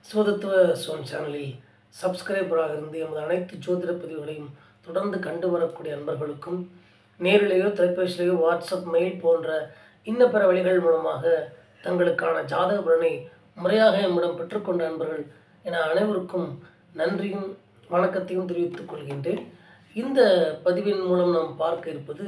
சோதத்துவ zone சேனலில் சப்ஸ்கிரைபராக இருந்து எமது அனைத்து ஜோதிட பதிவுகளையும் தொடர்ந்து கண்டு வரக்கூடிய அன்பர்களுக்கும் நேரிலேயோ தொலைபேசியிலேயோ வாட்ஸ்அப் மெயில் போன்ற இன்ன பிற வழிகள் மூலமாக தங்களுக்கான ஜாதக பலனை முறையாக எம்மிடம் பெற்றுக்கொண்ட அன்பர்கள் என அனைவருக்கும் நன்றியும் வணக்கத்தையும் தெரிவித்துக் கொள்கின்றேன் இந்த பதிவின் மூலம் நாம் பார்க்க இருப்பது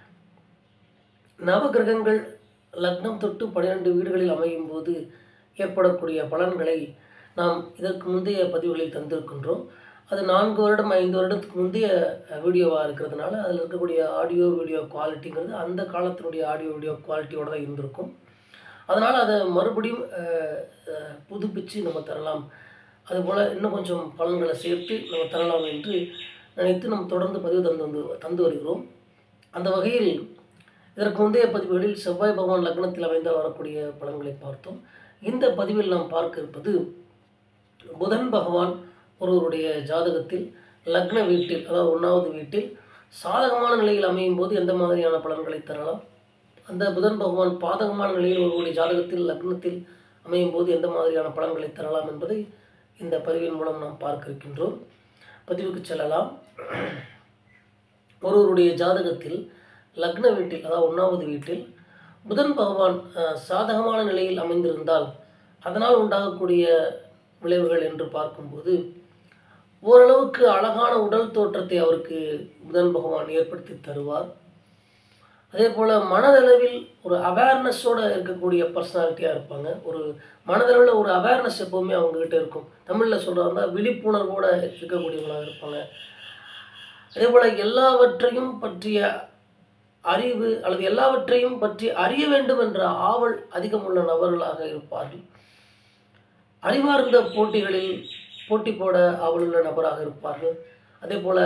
நவகிரகங்கள் லக்னம் தொட்டு பன்னிரெண்டு வீடுகளில் அமையும் போது ஏற்படக்கூடிய பலன்களை நாம் இதற்கு முந்தைய பதிவுகளில் தந்திருக்கின்றோம் அது நான்கு வருடம் ஐந்து வருடத்துக்கு முந்தைய வீடியோவாக இருக்கிறதுனால அதில் இருக்கக்கூடிய ஆடியோ வீடியோ குவாலிட்டிங்கிறது அந்த காலத்தினுடைய ஆடியோ வீடியோ குவாலிட்டியோடு தான் இருந்திருக்கும் அதனால் அதை மறுபடியும் அஹ், அஹ், புதுப்பிச்சு நம்ம தரலாம் அதுபோல் இன்னும் கொஞ்சம் பலன்களை சேர்த்து நம்ம தரலாம் என்று நினைத்து நம்ம தொடர்ந்து பதிவு தந்து வந்து தந்து வருகிறோம் அந்த வகையில் இதற்கு முந்தைய பதிவுகளில் செவ்வாய் பகவான் லக்னத்தில் அமைந்தால் வரக்கூடிய பலன்களை பார்த்தோம் இந்த பதிவில் நாம் பார்க்க இருப்பது புதன் பகவான் ஒருவருடைய ஜாதகத்தில் லக்ன வீட்டில் அதாவது ஒன்றாவது வீட்டில் சாதகமான நிலையில் அமையும் போது எந்த மாதிரியான பலன்களை தரலாம் அந்த புதன் பகவான் பாதகமான நிலையில் ஒருவருடைய ஜாதகத்தில் லக்னத்தில் அமையும் போது எந்த மாதிரியான பலன்களை தரலாம் என்பதை இந்த பதிவின் மூலம் நாம் பார்க்க இருக்கின்றோம் பதிவுக்கு செல்லலாம் ஒருவருடைய ஜாதகத்தில் லக்ன வீட்டில் அதாவது ஒன்றாவது வீட்டில் புதன் பகவான் அஹ், சாதகமான நிலையில் அமைந்திருந்தால் அதனால் உண்டாகக்கூடிய விளைவுகள் என்று பார்க்கும்போது ஓரளவுக்கு அழகான உடல் தோற்றத்தை அவருக்கு புதன் பகவான் ஏற்படுத்தி தருவார் அதே போல் மனதளவில் ஒரு அவேர்னஸோடு இருக்கக்கூடிய பர்சனாலிட்டியாக இருப்பாங்க ஒரு மனதளவில் ஒரு அவேர்னஸ் எப்போவுமே அவங்கக்கிட்ட இருக்கும் தமிழில் சொல்கிறாங்க விழிப்புணர்வோடு இருக்கக்கூடியவங்களாக இருப்பாங்க அதே போல் எல்லாவற்றையும் பற்றிய அறிவு அல்லது எல்லாவற்றையும் பற்றி அறிய வேண்டும் என்ற ஆவல் அதிகமுள்ள நபர்களாக இருப்பார்கள் அறிவார்ந்த போட்டிகளில் போட்டி போட ஆவலுள்ள நபராக இருப்பார்கள் அதே போல்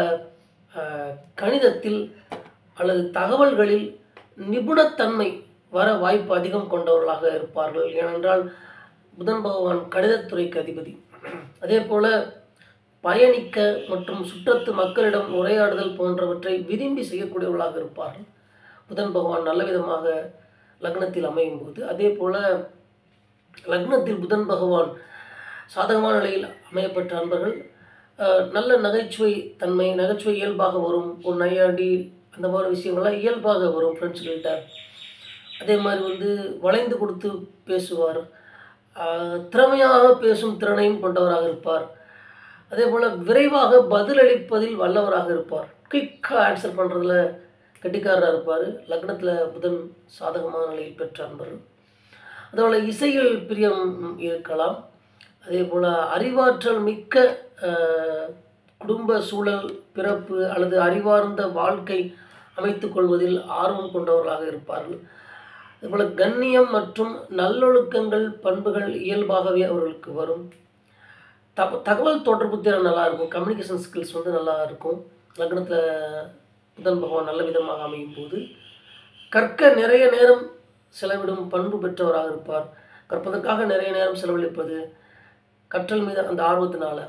கணிதத்தில் அல்லது தகவல்களில் நிபுணத்தன்மை வர வாய்ப்பு அதிகம் கொண்டவர்களாக இருப்பார்கள் ஏனென்றால் புதன் பகவான் கணிதத்துறைக்கு அதிபதி அதே போல் பயணிக்க மற்றும் சுற்றத்து மக்களிடம் உரையாடுதல் போன்றவற்றை விரும்பி செய்யக்கூடியவர்களாக இருப்பார்கள் புதன் பகவான் நல்ல விதமாக லக்னத்தில் அமையும் போது அதே போல் லக்னத்தில் புதன் பகவான் சாதகமான நிலையில் அமையப்பட்ட அன்பர்கள் அஹ், நல்ல நகைச்சுவை தன்மை நகைச்சுவை இயல்பாக வரும் ஒரு நையாண்டி அந்த மாதிரி விஷயங்கள்லாம் இயல்பாக வரும் ஃப்ரெண்ட்ஸ்கிட்ட அதே மாதிரி வந்து வளைந்து கொடுத்து பேசுவார் அஹ், திறமையாக பேசும் திறனையும் கொண்டவராக இருப்பார் அதே போல் விரைவாக பதிலளிப்பதில் வல்லவராக இருப்பார் குயிக்காக ஆன்சர் பண்ணுறதுல கெட்டிக்காரராக இருப்பார் லக்னத்தில் புதன் சாதகமான நிலையில் பெற்ற அன்பர்கள் அதேபோல் இசையில் பிரியம் இருக்கலாம் அதே போல் அறிவாற்றல் மிக்க அஹ், குடும்ப சூழல் பிறப்பு அல்லது அறிவார்ந்த வாழ்க்கை அமைத்துக் கொள்வதில் ஆர்வம் கொண்டவர்களாக இருப்பார்கள் அதேபோல் கண்ணியம் மற்றும் நல்லொழுக்கங்கள் பண்புகள் இயல்பாகவே அவர்களுக்கு வரும் தக தகவல் தொடர்பு திறன் நல்லா இருக்கும் கம்யூனிகேஷன் ஸ்கில்ஸ் வந்து நல்லா இருக்கும் லக்னத்தில் புதன் பகவான் நல்ல விதமாக அமையும் போது கற்க நிறைய நேரம் செலவிடும் பண்பு பெற்றவராக இருப்பார் கற்பதற்காக நிறைய நேரம் செலவழிப்பது கற்றல் மீது அந்த ஆர்வத்தினால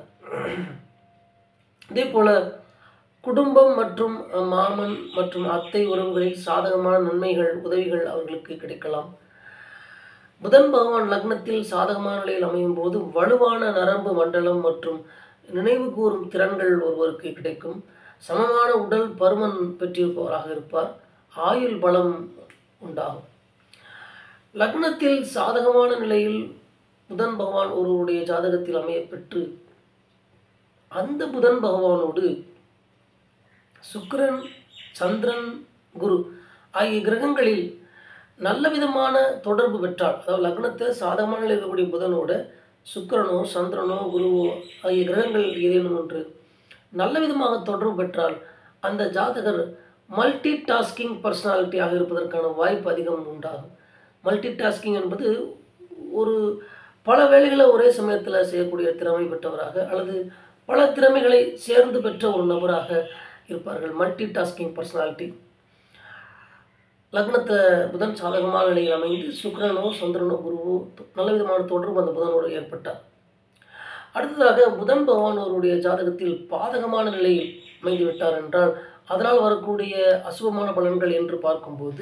இதே போல் குடும்பம் மற்றும் அஹ், மாமன் மற்றும் அத்தை உறவுகளில் சாதகமான நன்மைகள் உதவிகள் அவர்களுக்கு கிடைக்கலாம் புதன் பகவான் லக்னத்தில் சாதகமான நிலையில் அமையும் போது வலுவான நரம்பு மண்டலம் மற்றும் நினைவு கூறும் திறன்கள் ஒருவருக்கு கிடைக்கும் சமமான உடல் பருமன் பெற்றிருப்பவராக இருப்பார் ஆயுள் பலம் உண்டாகும் லக்னத்தில் சாதகமான நிலையில் புதன் பகவான் ஒருவருடைய ஜாதகத்தில் அமையப் பெற்று அந்த புதன் பகவானோடு சுக்கிரன் சந்திரன் குரு ஆகிய கிரகங்களில் நல்ல விதமான தொடர்பு பெற்றால் அதாவது லக்னத்தில் சாதகமான நிலையில் இருக்கக்கூடிய புதனோட சுக்கிரனோ சந்திரனோ குருவோ ஆகிய கிரகங்கள் ஏதேனும் ஒன்று நல்ல விதமாக தொடர்பு பெற்றால் அந்த ஜாதகர் மல்டி டாஸ்கிங் பர்சனாலிட்டியாக இருப்பதற்கான வாய்ப்பு அதிகம் உண்டாகும் மல்டி டாஸ்கிங் என்பது ஒரு பல வேலைகளை ஒரே சமயத்தில் செய்யக்கூடிய திறமை பெற்றவராக அல்லது பல திறமைகளை சேர்ந்து பெற்ற ஒரு நபராக இருப்பார்கள் மல்டி டாஸ்கிங் பர்சனாலிட்டி லக்னத்தில் புதன் சாதகமான நிலையில் அமைந்து சுக்கிரனோ சந்திரனோ குருவோ நல்ல விதமான தொடர்பு அந்த புதனோடு ஏற்பட்டார் அடுத்ததாக புதன் பகவான் அவருடைய ஜாதகத்தில் பாதகமான நிலையில் அமைந்து விட்டார் என்றால் அதனால் வரக்கூடிய அசுபமான பலன்கள் என்று பார்க்கும்போது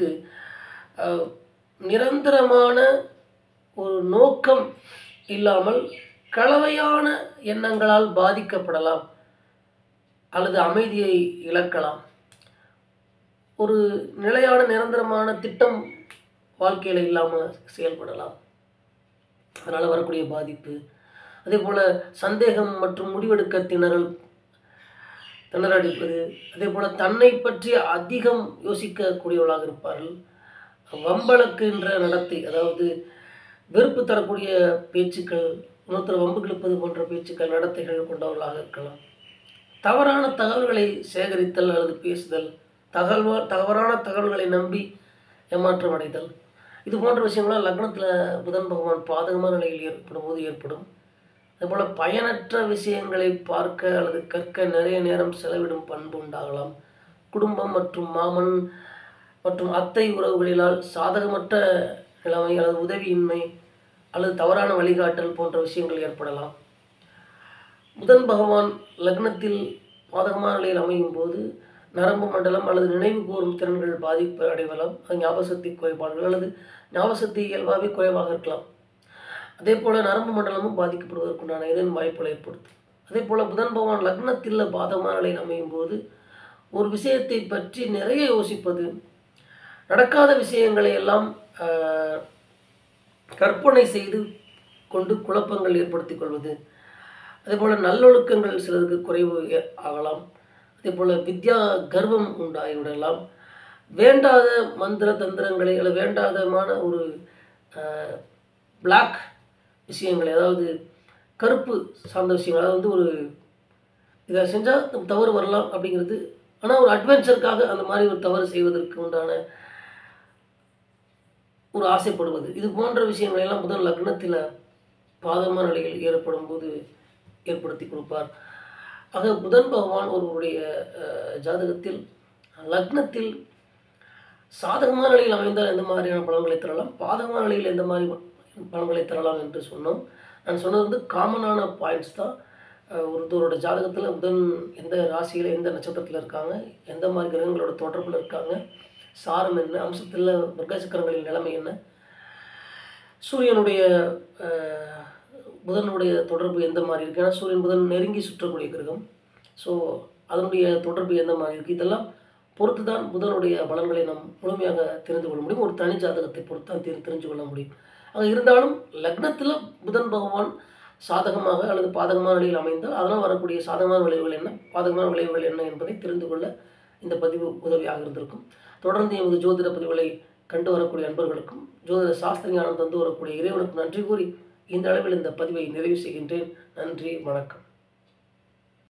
அஹ், நிரந்தரமான ஒரு நோக்கம் இல்லாமல் கலவையான எண்ணங்களால் பாதிக்கப்படலாம் அல்லது அமைதியை இழக்கலாம் ஒரு நிலையான நிரந்தரமான திட்டம் வாழ்க்கையில் இல்லாமல் செயல்படலாம் அதனால் வரக்கூடிய பாதிப்பு அதே போல் சந்தேகம் மற்றும் முடிவெடுக்க திணறல் திணறடிப்பது அதே போல் தன்னை பற்றி அதிகம் யோசிக்கக்கூடியவர்களாக இருப்பார்கள் வம்பளக்குன்ற நடத்தை அதாவது வெறுப்பு தரக்கூடிய பேச்சுக்கள் இன்னொருத்தர் வம்பு கிழப்பது போன்ற பேச்சுக்கள் நடத்தைகள் கொண்டவர்களாக இருக்கலாம் தவறான தகவல்களை சேகரித்தல் அல்லது பேசுதல் தகவல் தவறான தகவல்களை நம்பி ஏமாற்றம் அடைதல் இது போன்ற விஷயங்கள்லாம் லக்னத்தில் புதன் பகவான் பாதகமான நிலையில் ஏற்படும் போது ஏற்படும் அதுபோல் பயனற்ற விஷயங்களை பார்க்க அல்லது கற்க நிறைய நேரம் செலவிடும் பண்பு உண்டாகலாம் குடும்பம் மற்றும் மாமன் மற்றும் அத்தை உறவுகளினால் சாதகமற்ற நிலைமை அல்லது உதவியின்மை அல்லது தவறான வழிகாட்டல் போன்ற விஷயங்கள் ஏற்படலாம் புதன் பகவான் லக்னத்தில் பாதகமான நிலையில் அமையும் போது நரம்பு மண்டலம் அல்லது நினைவு கூறும் திறன்கள் பாதிப்பு அடைவலாம் அது ஞாபகசக்தி குறைபாடுகள் அல்லது ஞாபகசக்தி இயல்பாகவே குறைவாக இருக்கலாம் அதே போல் நரம்பு மண்டலமும் பாதிக்கப்படுவதற்குண்டான ஏதேனும் வாய்ப்புகளை ஏற்படுத்தும் அதே போல் புதன் பகவான் லக்னத்தில் பாதகமான நிலையில் அமையும் போது ஒரு விஷயத்தை பற்றி நிறைய யோசிப்பது நடக்காத விஷயங்களை எல்லாம் ஆஹ், கற்பனை செய்து கொண்டு குழப்பங்கள் ஏற்படுத்திக் கொள்வது அதே போல் நல்லொழுக்கங்கள் சிலருக்கு குறைவு ஏ- ஆகலாம் அதே போல் வித்யா கர்வம் உண்டாகிவிடலாம் வேண்டாத மந்திர தந்திரங்களை அல்லது வேண்டாதமான ஒரு பிளாக் விஷயங்களை அதாவது கருப்பு சார்ந்த விஷயங்கள் அதாவது வந்து ஒரு இதை செஞ்சால் தவறு வரலாம் அப்படிங்கிறது ஆனால் ஒரு அட்வென்ச்சருக்காக அந்த மாதிரி ஒரு தவறு செய்வதற்கு உண்டான ஒரு ஆசைப்படுவது இது போன்ற விஷயங்களை எல்லாம் முதல் லக்னத்தில் பாதமான நிலையில் ஏற்படும் போது ஏற்படுத்தி கொடுப்பார் ஆக புதன் பகவான் ஒருவருடைய அஹ், ஜாதகத்தில் லக்னத்தில் சாதகமான நிலையில் அமைந்தால் எந்த மாதிரியான பலன்களை தரலாம் பாதகமான நிலையில் எந்த மாதிரி பலன்களை தரலாம் என்று சொன்னோம் நான் சொன்னது வந்து காமனான பாயிண்ட்ஸ் தான் அஹ், ஒருத்தரோட ஜாதகத்தில் புதன் எந்த ராசியில் எந்த நட்சத்திரத்தில் இருக்காங்க எந்த மாதிரி கிரகங்களோட தொடர்பில் இருக்காங்க சாரம் என்ன அம்சத்தில் வர்க்கச்சக்கரங்களின் நிலைமை என்ன சூரியனுடைய அஹ், புதனுடைய தொடர்பு எந்த மாதிரி இருக்குது ஏன்னா சூரியன் புதன் நெருங்கி சுற்றக்கூடிய கிரகம் ஸோ அதனுடைய தொடர்பு எந்த மாதிரி இருக்குது இதெல்லாம் பொறுத்து தான் புதனுடைய பலன்களை நாம் முழுமையாக தெரிந்து கொள்ள முடியும் ஒரு தனி ஜாதகத்தை பொறுத்து தான் தெரி தெரிஞ்சு கொள்ள முடியும் ஆக இருந்தாலும் லக்னத்தில் புதன் பகவான் சாதகமாக அல்லது பாதகமான நிலையில் அமைந்தால் அதனால் வரக்கூடிய சாதகமான விளைவுகள் என்ன பாதகமான விளைவுகள் என்ன என்பதை தெரிந்து கொள்ள இந்த பதிவு உதவியாக இருந்திருக்கும் தொடர்ந்து எமது ஜோதிட பதிவுகளை கண்டு வரக்கூடிய அன்பர்களுக்கும் ஜோதிட சாஸ்திர ஞானம் தந்து வரக்கூடிய இறைவனுக்கு நன்றி கூறி இந்த அளவில் இந்த பதிவை நிறைவு செய்கின்றேன் நன்றி வணக்கம்